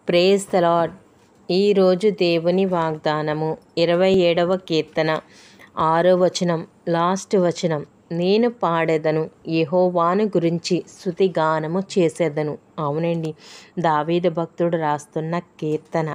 praise the lord ఈరోజు దేవుని వాగ్దానము ఇరవై ఏడవ కీర్తన ఆరో వచనం లాస్ట్ వచనం నేను పాడేదను యెహోవాను గురించి స్థుతిగానము చేసేదను అవునండి దావీదు భక్తుడు రాస్తున్న కీర్తన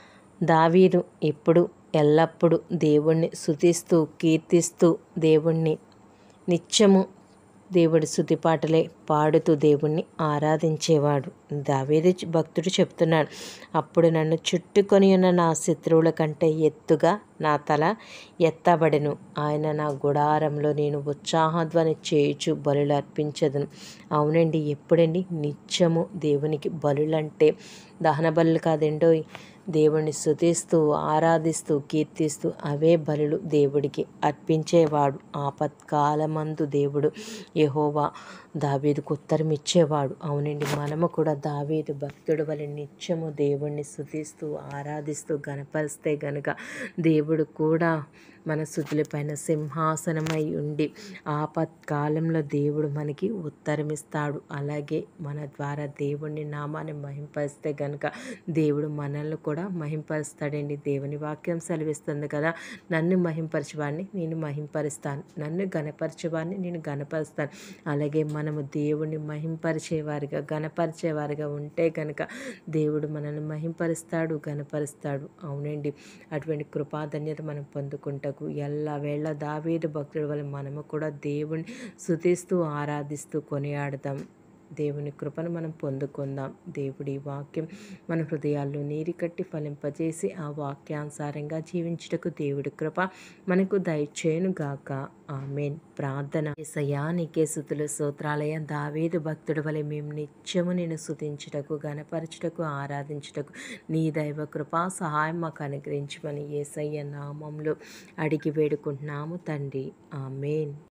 దావీదు ఎప్పుడు ఎల్లప్పుడూ దేవుణ్ణి స్థుతిస్తూ కీర్తిస్తూ దేవుణ్ణి నిత్యము దేవుడి స్థుతి పాటలే పాడుతూ దేవుణ్ణి ఆరాధించేవాడు దావేది భక్తుడు చెప్తున్నాడు అప్పుడు నన్ను చుట్టుకొని ఉన్న నా శత్రువుల కంటే ఎత్తుగా నా తల ఎత్తబడెను ఆయన నా గుడారంలో నేను ఉత్సాహధ్వని చేయుచు బలులు అర్పించదును అవునండి ఎప్పుడండి నిత్యము దేవునికి బలులంటే దహన బలులు కాదండో దేవుణ్ణి స్థుతిస్తూ ఆరాధిస్తూ కీర్తిస్తూ అవే బలులు దేవుడికి అర్పించేవాడు ఆపత్కాలమందు దేవుడు యెహోవా దావీదుకు ఉత్తరం ఇచ్చేవాడు అవునండి మనము కూడా దావీదు భక్తుడు వలె నిత్యము దేవుణ్ణి స్థుతిస్తూ ఆరాధిస్తూ గనపరిస్తే గనుక దేవుడు కూడా మన పైన సింహాసనమై ఉండి ఆపత్కాలంలో దేవుడు మనకి ఉత్తరమిస్తాడు అలాగే మన ద్వారా దేవుని నామాన్ని మహింపరిస్తే గనుక దేవుడు మనల్ని కూడా మహింపరుస్తాడండి దేవుని వాక్యం సెలవిస్తుంది కదా నన్ను మహింపరచేవాడిని నేను మహింపరుస్తాను నన్ను గణపరచేవాడిని నేను గణపరుస్తాను అలాగే మనము దేవుణ్ణి మహింపరిచేవారిగా గణపరిచేవారిగా ఉంటే గనక దేవుడు మనల్ని మహింపరుస్తాడు గణపరుస్తాడు అవునండి అటువంటి కృపాధన్యత మనం పొందుకుంటకు ఎల్ల వేళ దావీదు భక్తుడి వల్ల మనము కూడా దేవుని స్థుతిస్తూ ఆరాధిస్తూ కొనియాడదాం దేవుని కృపను మనం పొందుకుందాం దేవుడి వాక్యం మన హృదయాల్లో నీరు కట్టి ఫలింపజేసి ఆ వాక్యానుసారంగా జీవించుటకు దేవుడి కృప మనకు దయచేయను గాక ఆమెన్ ప్రార్థన ఏసయ్యా నీకే సుతులు స్తోత్రాలయ దావేదు భక్తుడు వలె మేము నిత్యము నేను స్థుతించుటకు గణపరచుటకు ఆరాధించుటకు నీ దైవ కృపా సహాయం మాకు అనుగ్రహించమని ఏసయ్య నామంలో అడిగి వేడుకుంటున్నాము తండ్రి ఆమెన్